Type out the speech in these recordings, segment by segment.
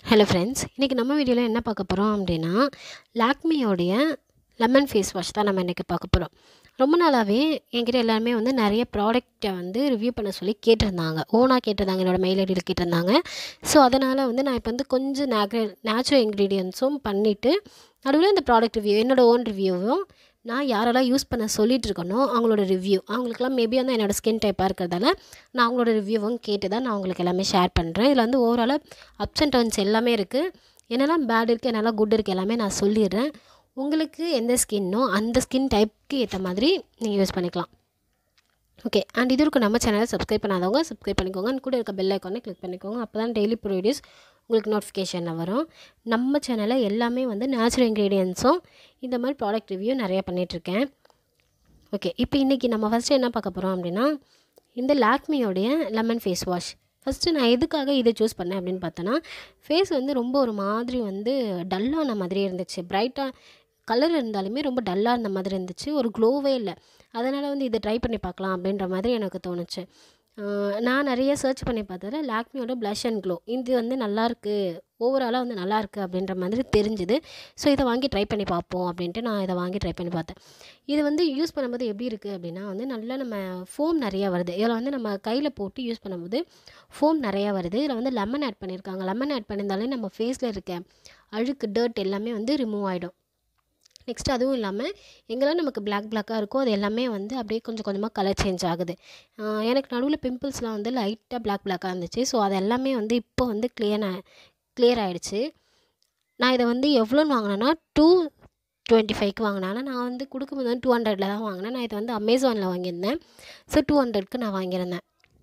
hello friends இன்றைக்கி நம்ம வீடியோவில் என்ன பார்க்க போகிறோம் அப்படின்னா லாக்மியோடைய லெமன் ஃபேஸ் வாஷ் தான் நம்ம இன்றைக்கி பார்க்க போகிறோம் ரொம்ப நாளாகவே என்கிட்ட எல்லாருமே வந்து நிறைய ப்ராடக்ட்டை வந்து ரிவ்யூ பண்ண சொல்லி கேட்டிருந்தாங்க ஓனாக கேட்டிருந்தாங்க என்னோடய மெயில் ஐடியில் கேட்டிருந்தாங்க ஸோ அதனால் வந்து நான் இப்போ வந்து கொஞ்சம் நேக்ர நேச்சுரல் இன்க்ரீடியன்ஸும் பண்ணிவிட்டு நடுவில் இந்த ப்ராடக்ட் ரிவ்யூ என்னோடய ஓன் ரிவ்யூவும் நான் யாரெல்லாம் யூஸ் பண்ண சொல்லிட்டு இருக்கனோ அவங்களோட ரிவ்யூ அவங்களுக்குலாம் மேபி வந்து என்னோடய ஸ்கின் டைப்பாக இருக்கிறதால நான் அவங்களோட ரிவ்யூவும் கேட்டு தான் நான் உங்களுக்கு எல்லாமே ஷேர் பண்ணுறேன் இதில் வந்து ஓவராலாக அப்ஸ் அண்ட் டவுன்ஸ் எல்லாமே இருக்குது என்னெல்லாம் பேட் இருக்குது என்னெல்லாம் குட் இருக்குது எல்லாமே நான் சொல்லிடுறேன் உங்களுக்கு எந்த ஸ்கின்னோ அந்த ஸ்கின் டைப்புக்கு ஏற்ற மாதிரி நீங்கள் யூஸ் பண்ணிக்கலாம் ஓகே அண்ட் இது இருக்கும் நம்ம சேனலை சப்ஸ்கிரைப் பண்ணாதவங்க சப்ஸ்கிரைப் பண்ணிக்கோங்க and கூட இருக்க பெல் ஐக்கானை கிளிக் பண்ணிக்கோங்க அப்போ தான் டெய்லி ப்ரொடியூஸ் உங்களுக்கு நோட்டிஃபிகேஷனில் வரும் நம்ம சேனலில் எல்லாமே வந்து நேச்சுரல் இன்க்ரீடியன்ஸும் இந்த மாதிரி ப்ராடக்ட் ரிவ்யூ நிறையா பண்ணிகிட்ருக்கேன் ஓகே இப்போ இன்றைக்கி நம்ம ஃபஸ்ட்டு என்ன பார்க்க போகிறோம் அப்படின்னா இந்த லாக்மியோடைய லெமன் ஃபேஸ் வாஷ் ஃபஸ்ட்டு நான் எதுக்காக இதை சூஸ் பண்ணேன் அப்படின்னு பார்த்தோன்னா ஃபேஸ் வந்து ரொம்ப ஒரு மாதிரி வந்து டல்லான மாதிரி இருந்துச்சு பிரைட்டாக கலர் இருந்தாலுமே ரொம்ப டல்லாக இருந்த மாதிரி இருந்துச்சு ஒரு க்ளோவே இல்லை அதனால் வந்து இதை ட்ரை பண்ணி பார்க்கலாம் அப்படின்ற மாதிரி எனக்கு தோணுச்சு ஆஹ் நான் நிறைய சர்ச் பண்ணி பார்த்ததில் லாக்மியோட ப்ளஷ் அண்ட் க்ளோ இது வந்து நல்லாயிருக்கு ஓவராலாக வந்து நல்லாயிருக்கு அப்படின்ற மாதிரி தெரிஞ்சுது ஸோ இதை வாங்கி ட்ரை பண்ணி பார்ப்போம் அப்படின்ட்டு நான் இதை வாங்கி ட்ரை பண்ணி பார்த்தேன் இது வந்து யூஸ் பண்ணும்போது எப்படி இருக்குது அப்படின்னா வந்து நல்லா நம்ம ஃபோம் நிறையா வருது இதில் வந்து நம்ம கையில் போட்டு யூஸ் பண்ணும்போது ஃபோம் நிறையா வருது இதில் வந்து லெமன் ஆட் பண்ணியிருக்காங்க லெமன் ஆட் பண்ணியிருந்தாலே நம்ம ஃபேஸில் இருக்க அழுக்கு டர்ட் எல்லாமே வந்து ரிமூவ் ஆகிடும் நெக்ஸ்ட் அதுவும் இல்லாமல் எங்கெல்லாம் நமக்கு பிளாக் பிளாக்காக இருக்கோ அது எல்லாமே வந்து அப்படியே கொஞ்சம் கொஞ்சமாக கலர் சேஞ்ச் ஆகுது ஆஹ் எனக்கு நடுவில் பிம்பிள்ஸ்லாம் வந்து லைட்டாக பிளாக் பிளாக்காக இருந்துச்சு ஸோ அது எல்லாமே வந்து இப்போ வந்து கிளியர் கிளியர் ஆகிடுச்சு நான் இதை வந்து எவ்வளோன்னு வாங்கினேன்னா டூ டுவெண்ட்டி ஃபைவ்க்கு வாங்கினேன் ஆனால் நான் வந்து கொடுக்கும்போது வந்து டூ ஹண்ட்ரடில் தான் வாங்கினேன் நான் இதை வந்து அமேசானில் வாங்கியிருந்தேன் ஸோ டூ ஹண்ட்ரட்க்கு நான் வாங்கியிருந்தேன்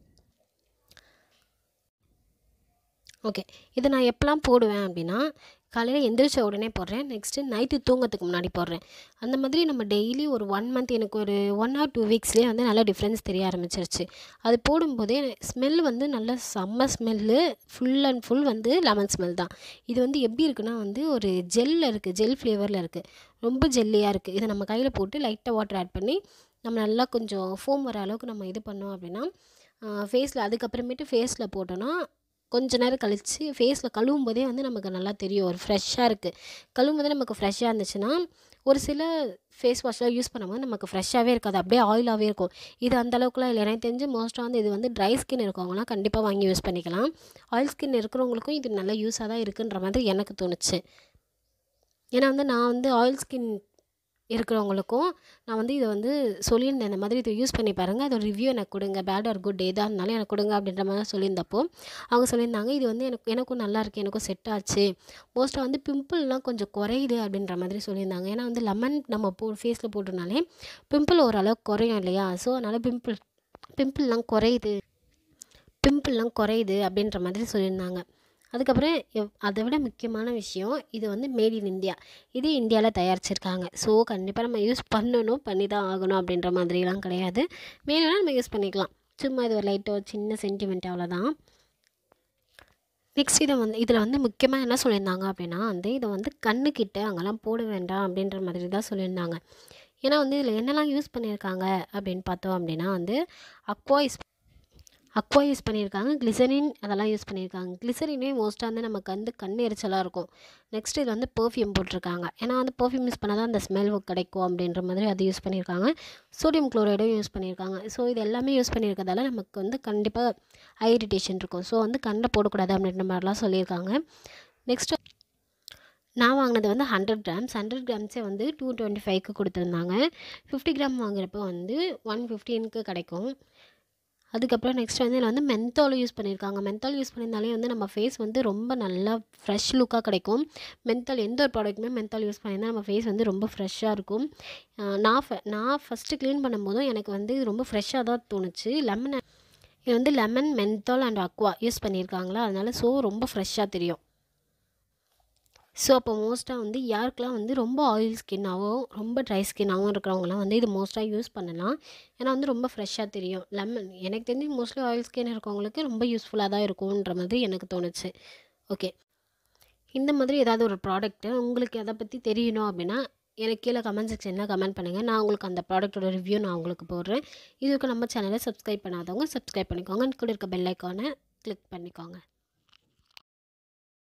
ஓகே இதை நான் எப்போலாம் போடுவேன் அப்படின்னா காலையில் எந்திரிச்ச உடனே போடுறேன் நெக்ஸ்ட்டு நைட்டு தூங்கத்துக்கு முன்னாடி போடுறேன் அந்த மாதிரி நம்ம டெய்லி ஒரு ஒன் மந்த் எனக்கு ஒரு ஒன் ஆர் டூ வீக்ஸ்லேயே வந்து நல்லா டிஃப்ரென்ஸ் தெரிய ஆரம்பிச்சிருச்சு அது போடும்போதே ஸ்மெல் வந்து நல்ல செம்ம ஸ்மெல்லு ஃபுல் அண்ட் ஃபுல் வந்து லெமன் ஸ்மெல் தான் இது வந்து எப்படி இருக்குன்னா வந்து ஒரு ஜெல்லில் இருக்குது ஜெல் ஃப்ளேவரில் இருக்குது ரொம்ப ஜெல்லியாக இருக்குது இதை நம்ம கையில் போட்டு லைட்டாக வாட்டர் ஆட் பண்ணி நம்ம நல்லா கொஞ்சம் ஃபோம் வர அளவுக்கு நம்ம இது பண்ணோம் அப்படின்னா ஃபேஸில் அதுக்கப்புறமேட்டு ஃபேஸில் போட்டோன்னா கொஞ்ச நேரம் கழித்து ஃபேஸில் கழுவும் போதே வந்து நமக்கு நல்லா தெரியும் ஒரு ஃப்ரெஷ்ஷாக இருக்குது கழுவும் போதே நமக்கு ஃப்ரெஷ்ஷாக இருந்துச்சுன்னா ஒரு சில ஃபேஸ் வாஷ்லாம் யூஸ் பண்ணும்போது நமக்கு ஃப்ரெஷ்ஷாகவே இருக்காது அப்படியே ஆயிலாகவே இருக்கும் இது அந்த அளவுக்குலாம் இல்லை எனக்கு தெரிஞ்சு மோஸ்ட்டாக வந்து இது வந்து ட்ரை ஸ்கின் இருக்கவங்களாம் கண்டிப்பாக வாங்கி யூஸ் பண்ணிக்கலாம் ஆயில் ஸ்கின் இருக்கிறவங்களுக்கும் இது நல்ல யூஸாக தான் இருக்குன்ற மாதிரி எனக்கு தோணுச்சு ஏன்னா வந்து நான் வந்து ஆயில் ஸ்கின் இருக்கிறவங்களுக்கும் நான் வந்து இதை வந்து சொல்லியிருந்தேன் இந்த மாதிரி இதை யூஸ் பண்ணி பாருங்கள் அதோட ரிவ்யூ எனக்கு கொடுங்க பேட் ஆர் குட் எதாக இருந்தாலும் எனக்கு கொடுங்க அப்படின்ற மாதிரி சொல்லியிருந்தப்போ அவங்க சொல்லியிருந்தாங்க இது வந்து எனக்கு எனக்கும் நல்லா இருக்கு எனக்கும் செட் ஆச்சு மோஸ்ட்டாக வந்து பிம்பிள்லாம் கொஞ்சம் குறையுது அப்படின்ற மாதிரி சொல்லியிருந்தாங்க ஏன்னா வந்து லெமன் நம்ம போ ஃபேஸில் போட்டோனாலே பிம்பிள் ஓரளவுக்கு குறையும் இல்லையா ஸோ அதனால் பிம்பிள் பிம்பிள்லாம் குறையுது பிம்பிள்லாம் குறையுது அப்படின்ற மாதிரி சொல்லியிருந்தாங்க அதுக்கப்புறம் எவ் அதை விட முக்கியமான விஷயம் இது வந்து மேட் இன் இந்தியா இது இந்தியாவில் தயாரிச்சிருக்காங்க ஸோ கண்டிப்பாக நம்ம யூஸ் பண்ணணும் பண்ணி தான் ஆகணும் அப்படின்ற மாதிரிலாம் கிடையாது வேணும்னா நம்ம யூஸ் பண்ணிக்கலாம் சும்மா இது ஒரு லைட்டாக சின்ன சென்டிமெண்ட் அவ்வளோதான் நெக்ஸ்ட் இதை வந்து இதில் வந்து முக்கியமாக என்ன சொல்லியிருந்தாங்க அப்படின்னா வந்து இதை வந்து கண்ணுக்கிட்ட அங்கெல்லாம் போட வேண்டாம் அப்படின்ற மாதிரி தான் சொல்லியிருந்தாங்க ஏன்னா வந்து இதில் என்னெல்லாம் யூஸ் பண்ணியிருக்காங்க அப்படின்னு பார்த்தோம் அப்படின்னா வந்து அக்வா யூஸ் அக்வா யூஸ் பண்ணியிருக்காங்க கிளிசரின் அதெல்லாம் யூஸ் பண்ணியிருக்காங்க கிளிசரினே மோஸ்ட்டாக வந்து நமக்கு வந்து கண் எரிச்சலாக இருக்கும் நெக்ஸ்ட் இதில் வந்து பர்ஃப்யூம் போட்டிருக்காங்க ஏன்னா வந்து பர்ஃப்யூம் யூஸ் பண்ணால் தான் அந்த ஸ்மெல் கிடைக்கும் அப்படின்ற மாதிரி அது யூஸ் பண்ணியிருக்காங்க சோடியம் குளோரைடும் யூஸ் பண்ணியிருக்காங்க ஸோ இது எல்லாமே யூஸ் பண்ணியிருக்கதால நமக்கு வந்து கண்டிப்பாக ஐ இரிட்டேஷன் இருக்கும் ஸோ வந்து கண்ணில் போடக்கூடாது அப்படின்ற மாதிரிலாம் சொல்லியிருக்காங்க நெக்ஸ்ட்டு நான் வாங்கினது வந்து ஹண்ட்ரட் கிராம்ஸ் ஹண்ட்ரட் கிராம்ஸே வந்து டூ டுவெண்ட்டி ஃபைவ்க்கு கொடுத்துருந்தாங்க ஃபிஃப்டி கிராம் வாங்குறப்போ வந்து ஒன் ஃபிஃப்டீனுக்கு கிடைக்கும் அதுக்கப்புறம் நெக்ஸ்ட் வந்து இதில் வந்து மென்த்தாலும் யூஸ் பண்ணியிருக்காங்க மென்த்தால் யூஸ் பண்ணியிருந்தாலே வந்து நம்ம ஃபேஸ் வந்து ரொம்ப நல்லா ஃப்ரெஷ் லுக்காக கிடைக்கும் மென்த்தால் எந்த ஒரு ப்ராடக்ட்டுமே மென்த்தால் யூஸ் பண்ணியிருந்தால் நம்ம ஃபேஸ் வந்து ரொம்ப ஃப்ரெஷ்ஷாக இருக்கும் ஆஹ் நான் ஃப நான் ஃபஸ்ட்டு க்ளீன் பண்ணும்போதும் எனக்கு வந்து இது ரொம்ப ஃப்ரெஷ்ஷாக தான் தோணுச்சு லெமன் இது வந்து lemon menthol and aqua use பண்ணியிருக்காங்களா அதனால ஸோ ரொம்ப ஃப்ரெஷ்ஷாக தெரியும் ஸோ அப்போ மோஸ்ட்டாக வந்து யாருக்கெல்லாம் வந்து ரொம்ப ஆயில் ஸ்கின்னாகவும் ரொம்ப ட்ரை ஸ்கின்னாகவும் இருக்கிறவங்களாம் வந்து இது மோஸ்ட்டாக யூஸ் பண்ணலாம் ஏன்னா வந்து ரொம்ப ஃப்ரெஷ்ஷாக தெரியும் லெமன் எனக்கு தெரிஞ்சு மோஸ்ட்லி ஆயில் ஸ்கின் இருக்கவங்களுக்கு ரொம்ப யூஸ்ஃபுல்லாக தான் இருக்கும்ன்ற மாதிரி எனக்கு தோணுச்சு ஓகே இந்த மாதிரி ஏதாவது ஒரு ப்ராடக்ட்டு உங்களுக்கு எதை பற்றி தெரியணும் அப்படின்னா எனக்கு கீழே கமெண்ட் செக்ஷனில் கமெண்ட் பண்ணுங்கள் நான் உங்களுக்கு அந்த ப்ராடக்ட்டோட ரிவ்யூ நான் உங்களுக்கு போடுறேன் இதுக்கு நம்ம சேனலை சப்ஸ்கிரைப் பண்ணாதவங்க சப்ஸ்கிரைப் பண்ணிக்கோங்க கூட இருக்க பெல் ஐக்கானை கிளிக் பண்ணிக்கோங்க